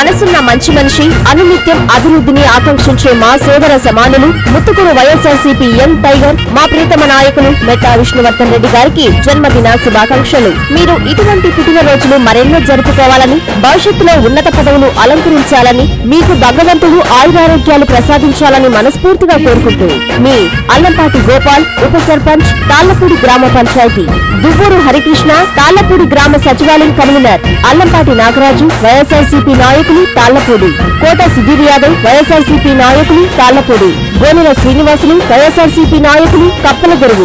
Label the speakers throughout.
Speaker 1: మనసున్న మంచి మనిషి అనునిత్యం అభివృద్ధిని ఆకాంక్షించే మా సోదర సమానులు ముత్తుకూరు వైఎస్ఆర్సీపీ యంగ్ టైగర్ మా ప్రీతమ నాయకులు మెట్టా విష్ణువర్ధన్ రెడ్డి గారికి జన్మదిన శుభాకాంక్షలు మీరు ఇటువంటి పుట్టినరోజులు మరెన్నో జరుపుకోవాలని భవిష్యత్తులో ఉన్నత పదవులు అలంకరించాలని మీకు భగవంతుడు ఆయురారోగ్యాలు ప్రసాదించాలని మనస్ఫూర్తిగా కోరుకుంటూ మీ అల్లంపాటి గోపాల్ ఉప సర్పంచ్ తాళ్లపూడి గ్రామ పంచాయతీ దువ్వూరు హరికృష్ణ తాళ్లపూడి గ్రామ సచివాలయం కన్వీనర్ అల్లంపాటి నాగరాజు వైఎస్ఆర్సీపీ నాయకులు తాళ్లపూడి కోట సుధీర్ యాదవ్ వైఎస్ఆర్సీపీ నాయకులు తాళ్లపూడి గోనెల శ్రీనివాసులు వైఎస్ఆర్సీపీ నాయకులు కప్పల గురువు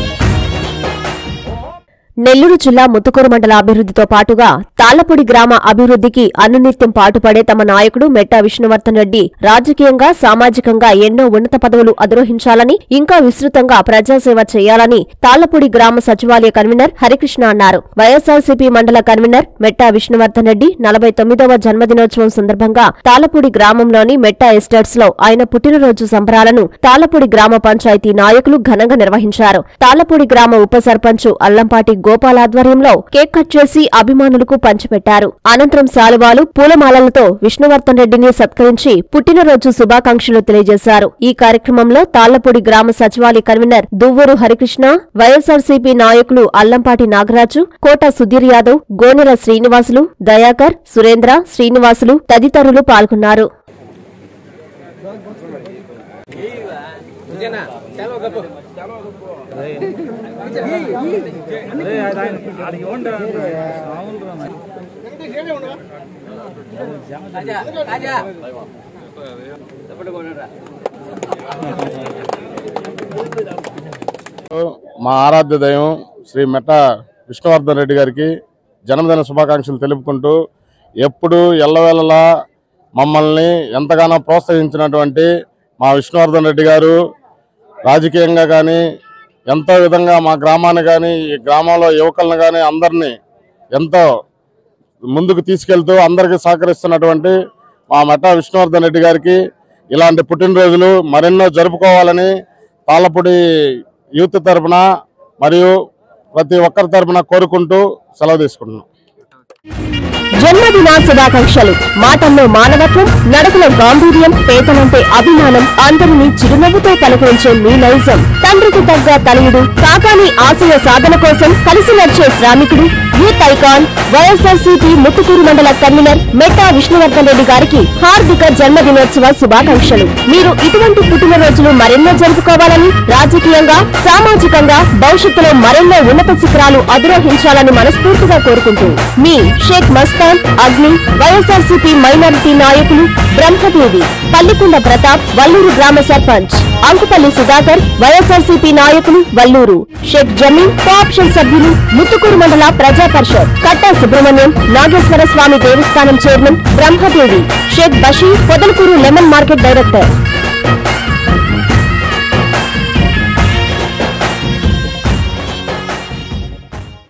Speaker 1: నెల్లూరు జిల్లా ముత్తుకూరు మండల అభివృద్ధితో పాటుగా తాళ్లపూడి గ్రామ అభివృద్ధికి అనునిత్యం పాటుపడే తమ నాయకుడు మెట్టా విష్ణువర్ధన్ రెడ్డి రాజకీయంగా సామాజికంగా ఎన్నో ఉన్నత పదవులు అధిరోహించాలని ఇంకా విస్తృతంగా ప్రజాసేవ చేయాలని తాళ్లపూడి గ్రామ సచివాలయ కన్వీనర్ హరికృష్ణ అన్నారు వైఎస్ఆర్సీపీ మండల కన్వీనర్ మెట్టా విష్ణువర్ధన్ రెడ్డి నలభై తొమ్మిదవ జన్మదినోత్సవం సందర్భంగా తాళ్లపూడి గ్రామంలోని మెట్టా ఎస్టేట్స్ లో ఆయన పుట్టినరోజు సంబరాలను తాళ్లపూడి గ్రామ పంచాయతీ నాయకులు ఘనంగా నిర్వహించారు తాళ్లపూడి గ్రామ ఉప సర్పంచ్ అల్లంపాటి గోపాల్ ఆధ్వర్యంలో కేక్ కట్ చేసి అభిమానులకు పంచిపెట్టారు అనంతరం శాలువాలు పూలమాలలతో విష్ణువర్ధన్ రెడ్డిని సత్కరించి పుట్టినరోజు శుభాకాంక్షలు తెలియజేశారు ఈ కార్యక్రమంలో తాళ్లపూడి గ్రామ సచివాలయ కన్వీనర్ దువ్వూరు హరికృష్ణ వైఎస్ఆర్సీపీ నాయకులు అల్లంపాటి నాగరాజు కోట సుధీర్ యాదవ్ గోనెల శ్రీనివాసులు దయాకర్ సురేంద్ర శ్రీనివాసులు తదితరులు పాల్గొన్నారు
Speaker 2: మా ఆరాధ్య దైవం శ్రీ మెట్ట విష్ణువర్ధన్ రెడ్డి గారికి జన్మదిన శుభాకాంక్షలు తెలుపుకుంటూ ఎప్పుడు ఎల్లవేళలా మమ్మల్ని ఎంతగానో ప్రోత్సహించినటువంటి మా విష్ణువర్ధన్ రెడ్డి గారు రాజకీయంగా కానీ ఎంతో విధంగా మా గ్రామాన్ని కానీ ఈ గ్రామంలో యువకులను కానీ అందరినీ ఎంతో ముందుకు తీసుకెళ్తూ అందరికీ సహకరిస్తున్నటువంటి మా మెట్ట విష్ణువర్ధన్ రెడ్డి గారికి ఇలాంటి పుట్టినరోజులు మరెన్నో జరుపుకోవాలని తాళ్ళపూడి యూత్ తరపున మరియు ప్రతి ఒక్కరి తరపున కోరుకుంటూ సెలవు తీసుకుంటున్నాం
Speaker 1: జన్మదిన శుభాకాంక్షలు మాటల్లో మానవత్వం నడకలో గాంభీర్యం పేదలంటే అభిమానం అందరినీ చిరునవ్వుతో పలకరించే మీ నైజం తండ్రికి తగ్గ తనయుడు కాకాని ఆశయ సాధన కోసం కలిసి నడిచే శ్రామికుడు youth icon YSRCP Muthukuru mandal convener మెట్టా Vishnuvardhan Reddy గారికి హార్దిక జన్మదినోత్సవ శుభాకాంక్షలు మీరు ఇటువంటి పుట్టినరోజులు మరెన్నో జరుపుకోవాలని రాజకీయంగా సామాజికంగా భవిష్యత్తులో మరెన్నో ఉన్నత శిఖరాలు అధిరోహించాలని మనస్ఫూర్తిగా కోరుకుంటూ మీ షేక్ మస్తాన్ అగ్ని వైఎస్ఆర్సీపీ మైనారిటీ నాయకులు బ్రహ్మదేవి పల్లికొండ ప్రతాప్ వల్లూరు గ్రామ సర్పంచ్ అంకుపల్లి సుధాకర్ వైఎస్ఆర్సీపీ నాయకులు వల్లూరు షేక్ జమీన్ కోఆప్షన్ సభ్యులు ముత్తుకూరు మండల ప్రజా పరిషత్ కట్టా సుబ్రహ్మణ్యం నాగేశ్వర స్వామి దేవస్థానం chairman Brahmadevi Shaik Basheer Podalakuru lemon market director